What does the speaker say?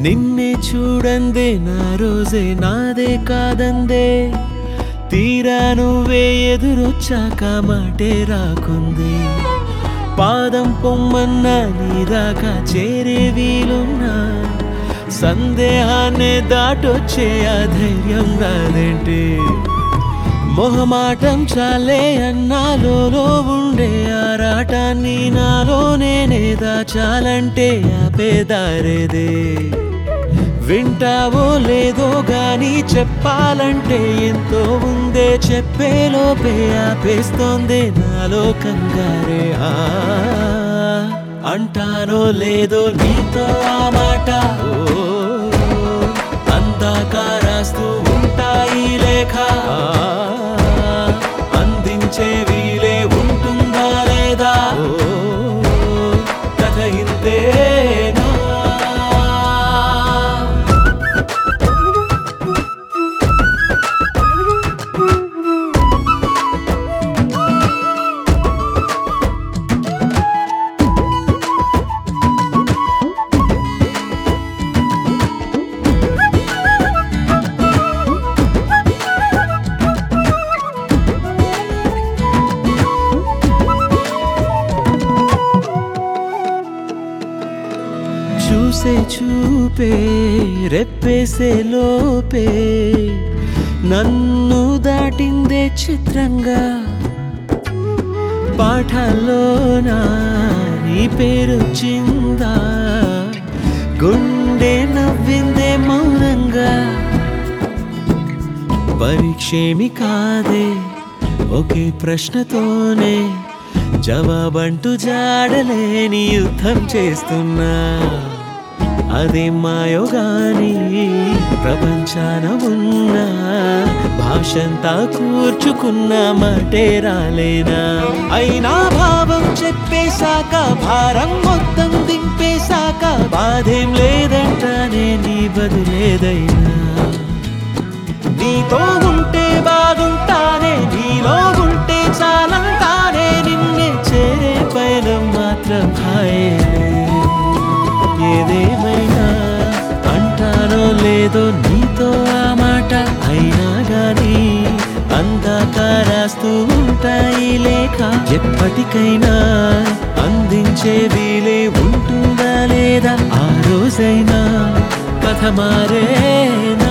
నిన్నే చూడందే నా రోజే నాదే కాదందే తీరా నువ్వే ఎదురొచ్చాక మాటే రాకుంది పాదం పొమ్మన్నా నీ దాకా చేరే వీలున్నా సందేహాన్ని దాటొచ్చే ఆ ధైర్యం రాదేంటి మొహమాటం చాలే అన్నాలో ఉండే ఆరాటాన్ని నాలో నేనే దాచాలంటే ఆపేదారేదే వింటావో లేదో గాని చెప్పాలంటే ఎంతో ఉందే చెప్పేలోపే ఆపేస్తోంది నాలో కంగారే ఆ అంటానో లేదో నీతో ఆ మాట ఓ, అందాక రాస్తూ ఉంటాయి లేఖ ఆ, అందించే వీలే ఉంటుందా లేదా ఓ, కథ ఇంతేనా చూసే చూపే రెప్పేసే లోపే నన్ను దాటిందే చిత్రంగా పాఠాల్లోనా నీ పేరు చిందా గుండె నవ్విందే మౌనంగా పరీక్షేమి కాదే ఒకే ప్రశ్నతోనే జవాబంటూ జాడలేని యుద్ధం చేస్తున్నా అదే మాయో గాని ప్రపంచాన ఉన్న భాషంతా కూర్చుకున్న మాటే రాలేనా అయినా భావం చెప్పేశాక భారం మొత్తం దింపేశాక బాధేం లేదంటానే నీ బదులేదైనా నీతో ఉంటే బాగుంటానే నీలో ఉంటే చాలంటానే నిన్నే చేరే పయనం మాత్రం హాయేలే ఏదేమైనా అంటానో లేదో నీతో ఆ మాట అయినా గాని అందాక రాస్తూ ఉంటాయి లేక ఎప్పటికైనా అందించే వీలే ఉంటుందా లేదా ఆ రోజైనా కథ మారేనా